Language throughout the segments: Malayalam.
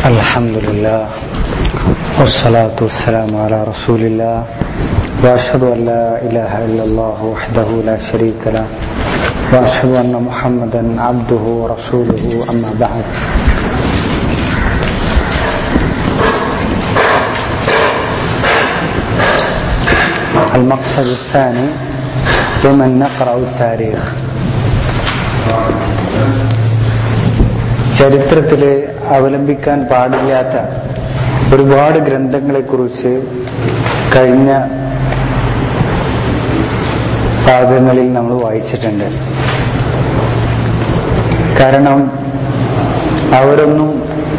الحمد لله والصلاة والسلام على رسول الله وأشهد أن لا إله إلا الله وحده لا شريك له وأشهد أن محمدا عبده ورسوله أما بعد المقصد الثاني لمن نقرأ التاريخ ചരിത്രത്തിൽ അവലംബിക്കാൻ പാടില്ലാത്ത ഒരുപാട് ഗ്രന്ഥങ്ങളെക്കുറിച്ച് കഴിഞ്ഞ ഭാഗങ്ങളിൽ നമ്മൾ വായിച്ചിട്ടുണ്ട് കാരണം അവരൊന്നും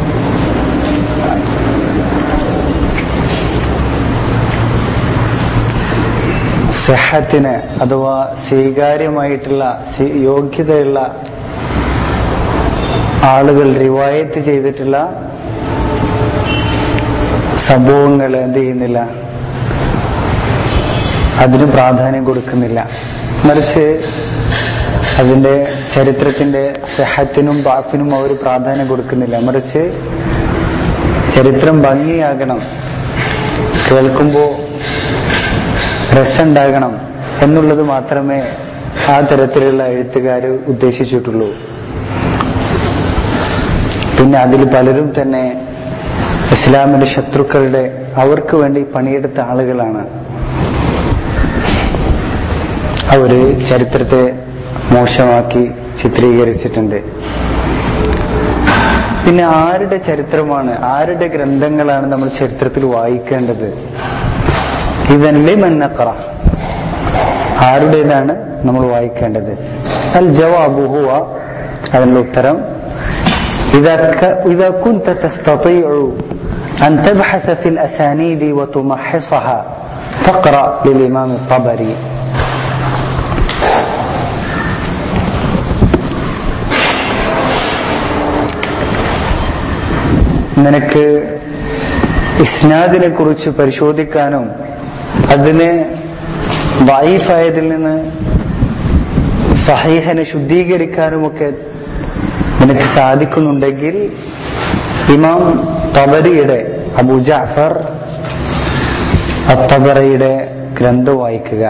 സെഹത്തിന് അഥവാ സ്വീകാര്യമായിട്ടുള്ള സ്വീ- യോഗ്യതയുള്ള ആളുകൾ റിവായത്ത് ചെയ്തിട്ടുള്ള സംഭവങ്ങൾ എന്ത് ചെയ്യുന്നില്ല അതിന് പ്രാധാന്യം കൊടുക്കുന്നില്ല മറിച്ച് അതിന്റെ ചരിത്രത്തിന്റെ സെഹത്തിനും ബാഫിനും അവർ പ്രാധാന്യം കൊടുക്കുന്നില്ല മറിച്ച് ചരിത്രം ഭംഗിയാകണം കേൾക്കുമ്പോൾ രസമുണ്ടാകണം എന്നുള്ളത് മാത്രമേ ആ തരത്തിലുള്ള എഴുത്തുകാർ ഉദ്ദേശിച്ചിട്ടുള്ളൂ പിന്നെ അതിൽ പലരും തന്നെ ഇസ്ലാമിന്റെ ശത്രുക്കളുടെ അവർക്ക് വേണ്ടി പണിയെടുത്ത ആളുകളാണ് അവര് ചരിത്രത്തെ മോശമാക്കി ചിത്രീകരിച്ചിട്ടുണ്ട് പിന്നെ ആരുടെ ചരിത്രമാണ് ആരുടെ ഗ്രന്ഥങ്ങളാണ് നമ്മൾ ചരിത്രത്തിൽ വായിക്കേണ്ടത് ഇതല്ലേ മന്നക്കറ ആരുടേതാണ് നമ്മൾ വായിക്കേണ്ടത് അൽ ജവാബു ഹുവ അതിനുള്ള ഉത്തരം إذا, ك... إذا كنت تستطيع أن تبحث في الأسانيد وتمحصها فاقرأ للإمام الطبري നിനക്ക് ഇസ്നാദിനെ കുറിച്ച് പരിശോധിക്കാനും അതിനെ വായിഫായതിൽ നിന്ന് സഹീഹനെ ശുദ്ധീകരിക്കാനുമൊക്കെ നിനക്ക് സാധിക്കുന്നുണ്ടെങ്കിൽ ഇമാം തബരിയുടെ അബു ജാഫർ അത്തബറയുടെ ഗ്രന്ഥം വായിക്കുക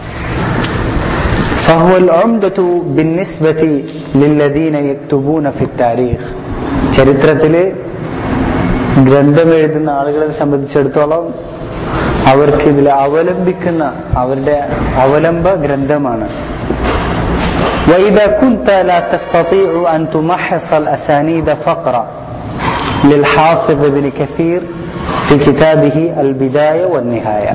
فهو العمدة بالنسبة للذين يكتبون في التاريخ ചരിത്രത്തില് ഗ്രന്ഥം എഴുതുന്ന ആളുകളെ സംബന്ധിച്ചിടത്തോളം അവർക്ക് ഇതിൽ അവലംബിക്കുന്ന അവരുടെ അവലംബ ഗ്രന്ഥമാണ് وإذا كنت لا تستطيع أن تمحص الأسانيد فاقرأ للحافظ ابن كثير في كتابه البداية والنهاية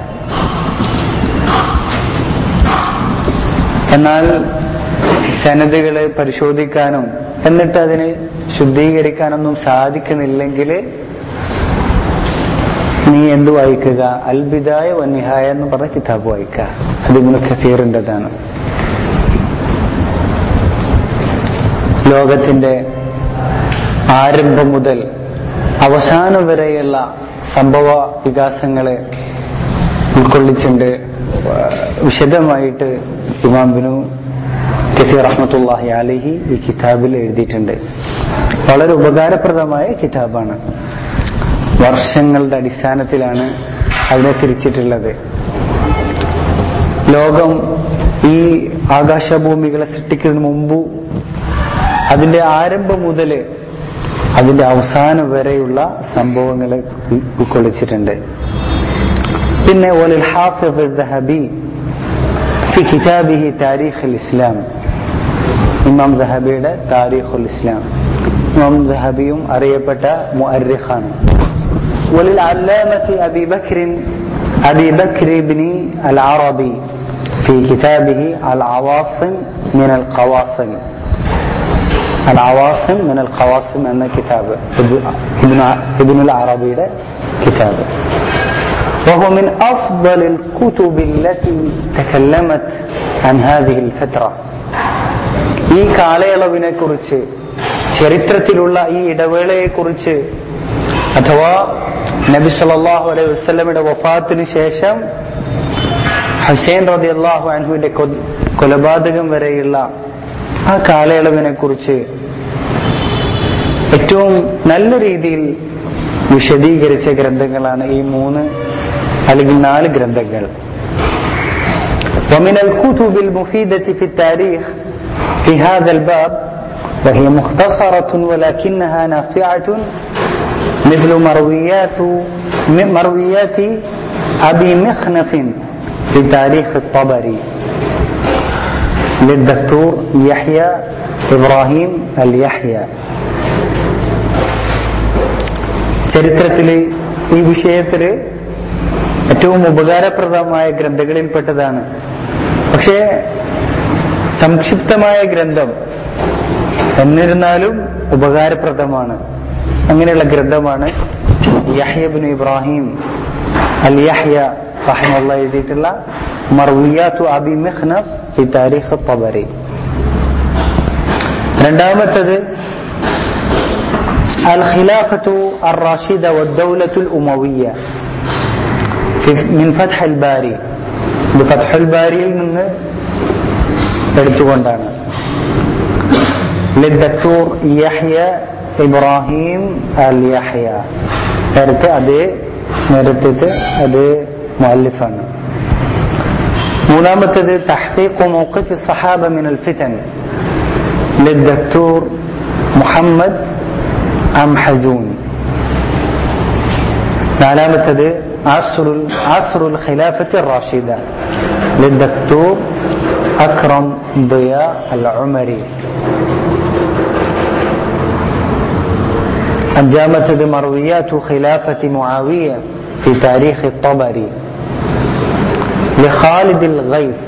എന്നാൽ സനദുകളെ പരിശോധിക്കാനും എന്നിട്ട് അതിനെ ശുദ്ധീകരിക്കാനൊന്നും സാധിക്കുന്നില്ലെങ്കിൽ നീ എന്ത് വായിക്കുക അൽബിദായ വന്നിഹായ എന്ന് പറഞ്ഞ കിതാബ് വായിക്കുക അത് ഇബ്നു കഥീറിൻ്റെതാണ് ലോകത്തിന്റെ ആരംഭം മുതൽ അവസാനം വരെയുള്ള സംഭവ വികാസങ്ങളെ ഉൾക്കൊള്ളിച്ചുണ്ട് വിശദമായിട്ട് ഇമാം ബിനു കസീർ റഹ്മത്തുല്ലാഹി അലഹി ഈ കിതാബിൽ എഴുതിയിട്ടുണ്ട് വളരെ ഉപകാരപ്രദമായ കിതാബാണ് വർഷങ്ങളുടെ അടിസ്ഥാനത്തിലാണ് അതിനെ തിരിച്ചിട്ടുള്ളത് ലോകം ഈ ആകാശഭൂമികളെ സൃഷ്ടിക്കുന്നതിന് മുമ്പ് അതിന്റെ ആരംഭം മുതൽ അതിന്റെ അവസാനം വരെയുള്ള സംഭവങ്ങളെ ഉൾക്കൊള്ളിച്ചിട്ടുണ്ട് പിന്നെ ഒലിൽ ഹാഫിദ് ദഹബി ഫി കിതാബിഹി താരീഖ് ഇസ്ലാം ഇമാം ദഹബിയുടെ താരീഖുൽ ഇസ്ലാം ഇമാം ദഹബിയും അറിയപ്പെട്ട മുഅർരിഖാണ് وللعلامة أبي بكر أبي بكر بن العربي في كتابه العواصم من القواصم العواصم من القواصم أن كتاب ابن ابن العربي كتاب وهو من أفضل الكتب التي تكلمت عن هذه الفترة ഈ കാലയളവിനെ കുറിച്ച് ചരിത്രത്തിലുള്ള ഈ ഇടവേളയെ കുറിച്ച് അഥവാ നബി സല്ലല്ലാഹു അലൈഹി വസല്ലമയുടെ വഫാത്തിന് ശേഷം ഹുസൈൻ റതി അള്ളാഹു അൻഹുവിന്റെ കൊലപാതകം വരെയുള്ള ആ കാലയളവിനെ കുറിച്ച് ഏറ്റവും നല്ല രീതിയിൽ വിശദീകരിച്ച ഗ്രന്ഥങ്ങളാണ് ഈ മൂന്ന് അല്ലെങ്കിൽ നാല് ഗ്രന്ഥങ്ങൾ ومن الكتب المفيدة في التاريخ في هذا الباب وهي مختصرة ولكنها نافعة مثل مرويات مرويات أبي مخنف في تاريخ الطبري للدكتور يحيى إبراهيم اليحيى ചരിത്രത്തില് ഈ വിഷയത്തില് ഏറ്റവും ഉപകാരപ്രദമായ ഗ്രന്ഥങ്ങളിൽപ്പെട്ടതാണ് പക്ഷേ സംക്ഷിപ്തമായ ഗ്രന്ഥം എന്നിരുന്നാലും ഉപകാരപ്രദമാണ് അങ്ങനെയുള്ള ഗ്രന്ഥമാണ് യഹ്യബിൻ ഇബ്രാഹിം അൽ യഹ്യ റഹിമുള്ള എഴുതിയിട്ടുള്ള മർവിയാത്തു അബി മിഖ്നഫ് ഫി താരിഖ് തബരി രണ്ടാമത്തത് الخلافة الراشدة والدولة الأموية في من فتح الباري ഇത് ഫത്ഹുൽ ബാരിയിൽ നിന്ന് എടുത്തുകൊണ്ടാണ് للدكتور يحيى إبراهيم اليحيى നേരത്തെ അതേ നേരത്തെ അതേ മുഅല്ലിഫാണ് മൂന്നാമത്തേത് تحقيق موقف الصحابة من الفتن للدكتور محمد أم حزون നാലാമത്തത് عصر عصر الخلافة الراشدة للدكتور أكرم ضياء العمري അഞ്ചാമത്തത് മറുവിയാത്തു ഖിലാഫത്ത് മുആവിയ في تاريخ الطبري لخالد الغيث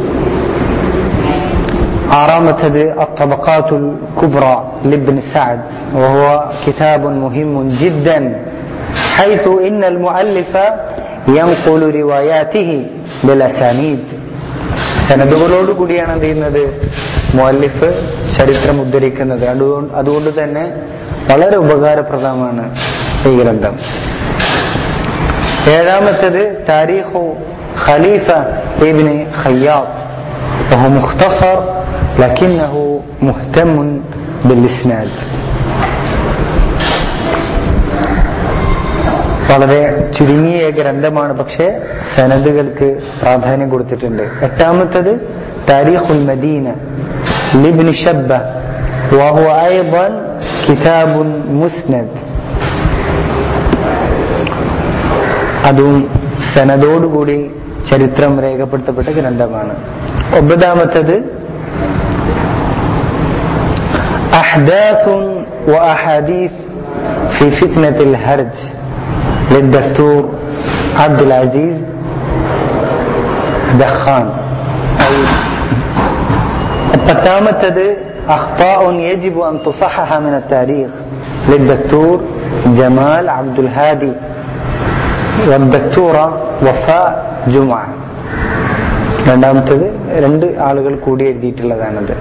آرامتد الطبقات الكبرى لابن سعد وهو كتاب مهم جدا حيث إن المؤلف ينقل رواياته بالأسانيد സനദുകളോട് കൂടിയാണ് എന്ത് ചെയ്യുന്നത് മുഅല്ലിഫ് ചരിത്രം ഉദ്ധരിക്കുന്നത് അതുകൊണ്ട് അതുകൊണ്ട് തന്നെ വളരെ ഉപകാരപ്രദമാണ് ഈ ഗ്രന്ഥം ഏഴാമത്തേത് താരീഖു ഖലീഫ ഇബ്ന് ഖയ്യാത്ത് وهو مختصر لكنه مهتم بالإسناد വളരെ ചുരുങ്ങിയ ഗ്രന്ഥമാണ് പക്ഷേ സനദുകൾക്ക് പ്രാധാന്യം കൊടുത്തിട്ടുണ്ട് എട്ടാമത്തത് താരീഖുൽ മദീന ലിബ്ൻ ഷബ്ബ وهو أيضا كتاب مسند അതും സനദോടുകൂടി ചരിത്രം രേഖപ്പെടുത്തപ്പെട്ട ഗ്രന്ഥമാണ് ഒമ്പതാമത്തത് أحداث وأحاديث في فتنة الهرج للدكتور عبد العزيز دخان التامتد أخطاء يجب أن تصحح من التاريخ للدكتور جمال عبد الهادي والدكتورة وفاء جمعة രണ്ടാമത്തത് രണ്ട് ആളുകൾ കൂടി എഴുതിയിട്ടുള്ളതാണത്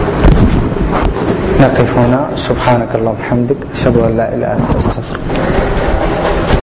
نقف هنا سبحانك اللهم وبحمدك أشهد أن لا إله إلا أنت أستغفرك